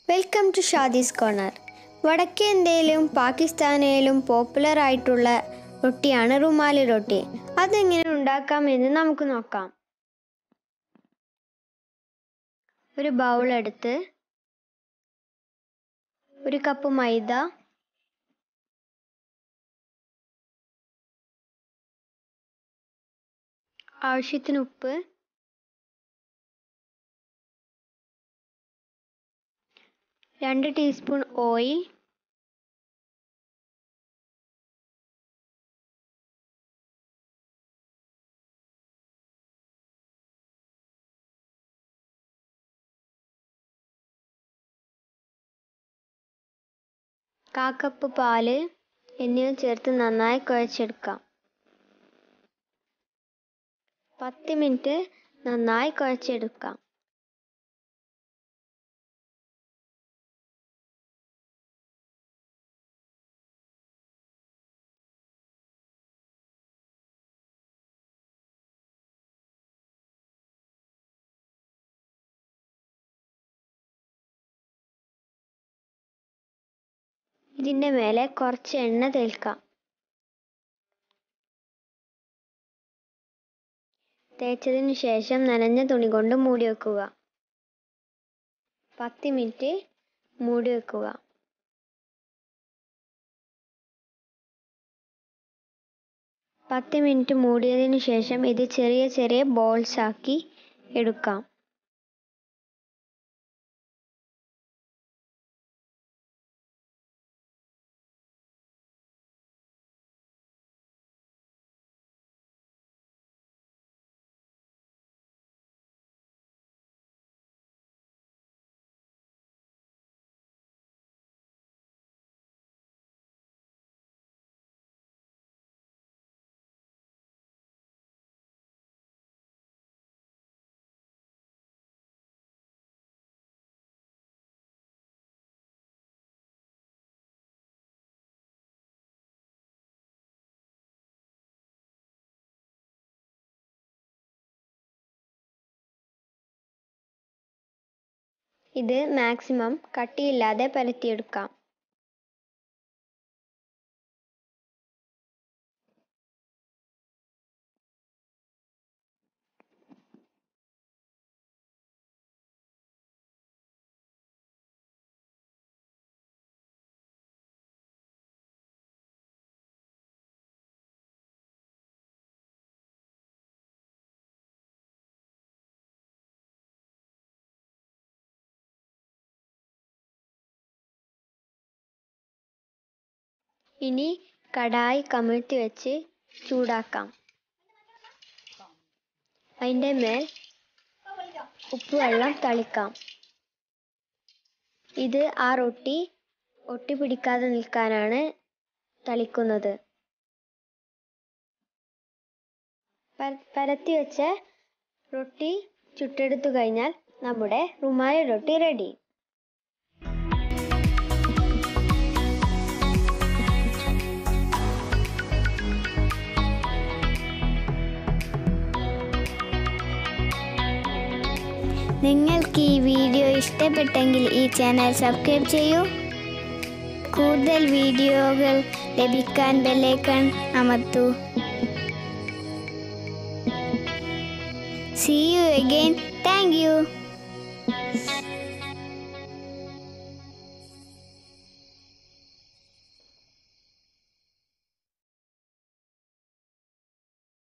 welcome to ഷാദീസ് corner വടക്കേ ഇന്ത്യയിലും പാകിസ്ഥാനിലും popular ആയിട്ടുള്ള റൊട്ടിയാണ് റുമാലി റൊട്ടി അതെങ്ങനെ ഉണ്ടാക്കാം എന്ന് നമുക്ക് നോക്കാം ഒരു ബൗൾ എടുത്ത് ഒരു കപ്പ് മൈദ ആവശ്യത്തിന് ഉപ്പ് രണ്ട് ടീസ്പൂൺ ഓയിൽ കാ കപ്പ് പാല് എന്നിവ ചേർത്ത് നന്നായി കുഴച്ചെടുക്കാം പത്ത് മിനിറ്റ് നന്നായി കുഴച്ചെടുക്കാം ഇതിൻ്റെ മേലെ കുറച്ച് എണ്ണ തേൽക്കാം തേച്ചതിന് ശേഷം നനഞ്ഞ തുണി കൊണ്ട് മൂടി വെക്കുക പത്ത് മിനിറ്റ് മൂടി വെക്കുക പത്ത് മിനിറ്റ് മൂടിയതിന് ശേഷം ഇത് ചെറിയ ചെറിയ ബോൾസ് ആക്കി എടുക്കാം ഇത് മാക്സിമം കട്ടിയില്ലാതെ പരത്തിയെടുക്കാം ഇനി കടായി കമിഴ്ത്തി വെച്ച് ചൂടാക്കാം അതിൻ്റെ മേൽ ഉപ്പുവെള്ളം തളിക്കാം ഇത് ആ റൊട്ടി ഒട്ടി പിടിക്കാതെ നിൽക്കാനാണ് തളിക്കുന്നത് പരത്തി വെച്ച റൊട്ടി ചുട്ടെടുത്തു കഴിഞ്ഞാൽ നമ്മുടെ റുമാലി റൊട്ടി റെഡി നിങ്ങൾക്ക് ഈ വീഡിയോ ഇഷ്ടപ്പെട്ടെങ്കിൽ ഈ ചാനൽ സബ്സ്ക്രൈബ് ചെയ്യൂ കൂടുതൽ വീഡിയോകൾ ലഭിക്കാൻ ബെല്ലൈക്കൺ അമർത്തൂ see you again thank U